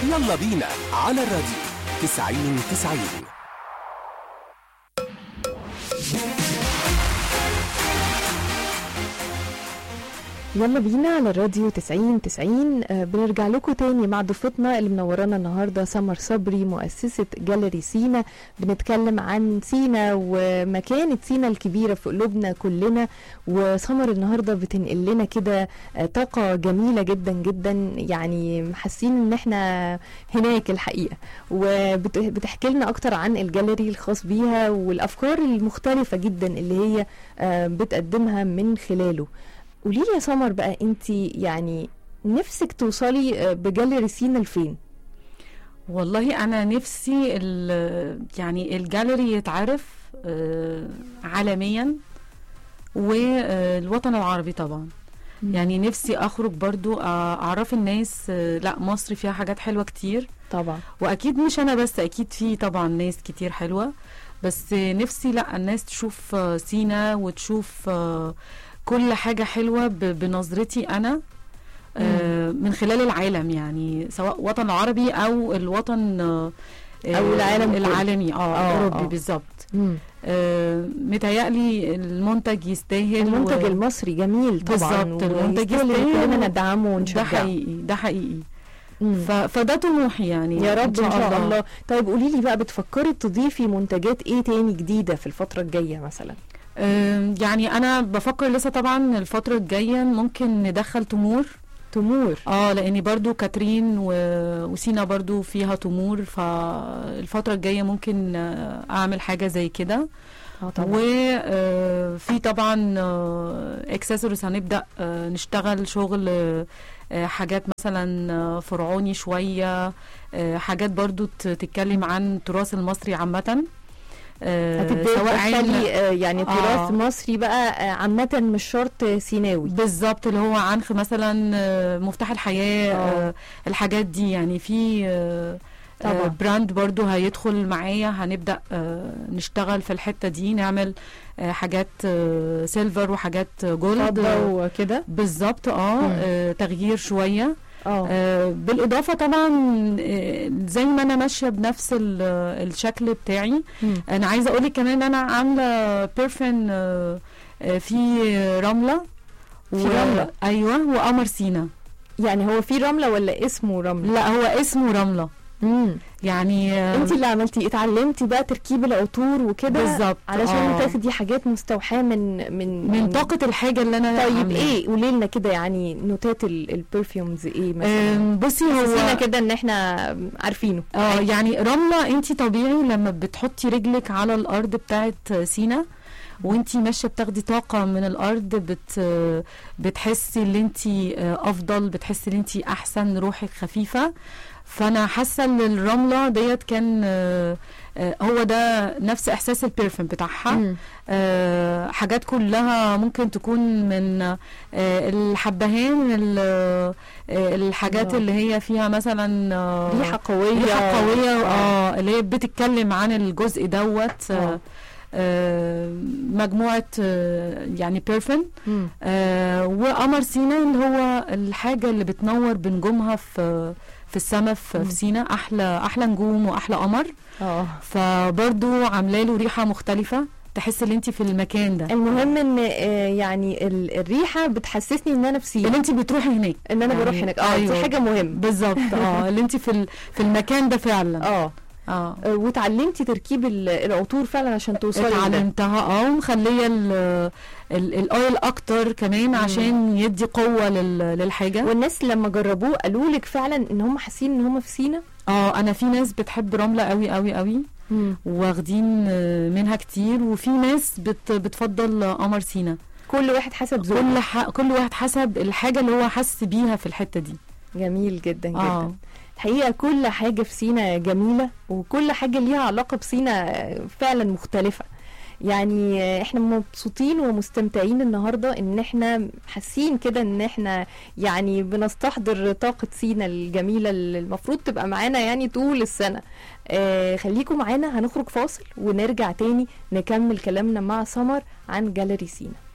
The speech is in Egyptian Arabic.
يلا بينا على الراديو 90 90 يلا بينا على الراديو 90 90 آه، بنرجع لكم تاني مع ضيفتنا اللي منورانا النهارده سمر صبري مؤسسة جاليري سينا بنتكلم عن سينا ومكانة سينا الكبيرة في قلوبنا كلنا وسمر النهارده بتنقل لنا كده آه، طاقة جميلة جدا جدا يعني حاسين ان احنا هناك الحقيقة وبتحكي لنا اكتر عن الجاليري الخاص بيها والافكار المختلفة جدا اللي هي آه، بتقدمها من خلاله قولي لي يا سمر بقى انت يعني نفسك توصلي آه، بجاليري سينا لفين والله انا نفسي ال- يعني الجاليري يتعرف آه، عالميا والوطن العربي طبعا يعني نفسي اخرج برضو آه، اعرف الناس آه، لا مصر فيها حاجات حلوة كتير طبعا واكيد مش انا بس اكيد في طبعا ناس كتير حلوة بس آه، نفسي لا الناس تشوف آه، سينا وتشوف آه، كل حاجة حلوة ب- بنظرتي انا آه، من خلال العالم يعني سواء وطن عربي او الوطن آه، أو العالم كله. العالمي اه آه، الاوروبي آه. بالظبط مم. آه، متهيألي المنتج يستاهل المنتج و- المصري جميل طبعا بالظبط، المنتج ويستاهل إن يستاهل كلنا و- ندعمه ده ونشجعه حقيقي ده حقيقي مم. ف... فده طموحي يعني يا رب ان شاء الله طيب قولي لي بقى بتفكري تضيفي منتجات ايه تاني جديده في الفتره الجايه مثلا آم، يعني انا بفكر لسه طبعا الفتره الجايه ممكن ندخل تمور تمور اه لاني برضو كاترين و... وسينا برضو فيها تمور فالفتره الجايه ممكن آه، اعمل حاجه زي كده اه طبعا وفي طبعا اكسسوارز هنبدا آه، نشتغل شغل آه، آه، حاجات مثلا آه، فرعوني شويه آه، حاجات برضو ت- تتكلم عن التراث المصري عامه آه، هتبداي سواء عين تدخلي آه، يعني تراث آه. مصري بقى آه، عامه مش شرط سيناوي بالظبط اللي هو عنخ مثلا آه، مفتاح الحياه آه. آه، الحاجات دي يعني في آه، طبعا. آه، براند برضو هيدخل معايا هنبدا آه، نشتغل في الحته دي نعمل آه، حاجات آه، سيلفر وحاجات جولد فضه وكده بالظبط اه مم. آه، تغيير شويه اه آه، بالاضافه طبعا آه، زي ما انا ماشيه بنفس ال- الشكل بتاعي مم. انا عايزه اقول لك كمان انا عامله بيرفن آه، آه، في رمله في رملة؟ ايوه وقمر سينا يعني هو في رمله ولا اسمه رمله لا هو اسمه رمله امم يعني آه، انت اللي عملتي اتعلمتي بقى تركيب العطور وكده بالظبط علشان آه. تاخدي حاجات مستوحاه من من من طاقه الحاجه اللي انا طيب عاملاها. ايه قولي لنا كده يعني نوتات ال- البرفيومز ايه مثلا آم، بصي حسسينا هو كده ان احنا عارفينه اه يعني رملة انت طبيعي لما بتحطي رجلك على الارض بتاعت سينا وانتي ماشيه بتاخدي طاقه من الارض بت بتحسي ان انت افضل بتحسي ان انت احسن روحك خفيفه فانا حاسه ان الرمله ديت كان آه، آه، هو ده نفس احساس البرفيوم بتاعها مم. آه، حاجات كلها ممكن تكون من آه، الحبهان ال- آه، الحاجات الله. اللي هي فيها مثلا آه، ريحه قويه ريحه قويه آه. اه اللي هي بتتكلم عن الجزء دوت آه. آه، آه، مجموعه آه، يعني بيرفن مم. آه، وقمر سينا اللي هو الحاجه اللي بتنور بنجومها في في السماء في مم. في سينا احلى احلى نجوم واحلى قمر اه فبرضو عامله له ريحه مختلفه تحس ان انت في المكان ده المهم ان آه، يعني ال- الريحه بتحسسني ان انا في اللي سينا انت بتروحي هناك ان انا يعني بروح هناك اه أيوة. دي حاجه مهمه بالظبط اه اللي انت في ال- في المكان ده فعلا اه اه آه، وتعلمتي تركيب ال- العطور فعلا عشان توصلي لده. اتعلمتها اه ومخليه ال- ال- الاويل اكتر كمان عشان يدي قوه لل- للحاجه والناس لما جربوه قالوا لك فعلا ان هم حاسين ان هم في سينا اه انا في ناس بتحب رمله قوي قوي قوي واخدين آه، منها كتير وفي ناس بت بتفضل قمر سينا كل واحد حسب ذوقه كل ح... كل واحد حسب الحاجه اللي هو حس بيها في الحته دي جميل جدا جدا اه الحقيقه كل حاجه في سينا جميله وكل حاجه ليها علاقه بسينا فعلا مختلفه يعني احنا مبسوطين ومستمتعين النهارده ان احنا حاسين كده ان احنا يعني بنستحضر طاقه سينا الجميله اللي المفروض تبقى معانا يعني طول السنه آه خليكم معانا هنخرج فاصل ونرجع تاني نكمل كلامنا مع سمر عن جاليري سينا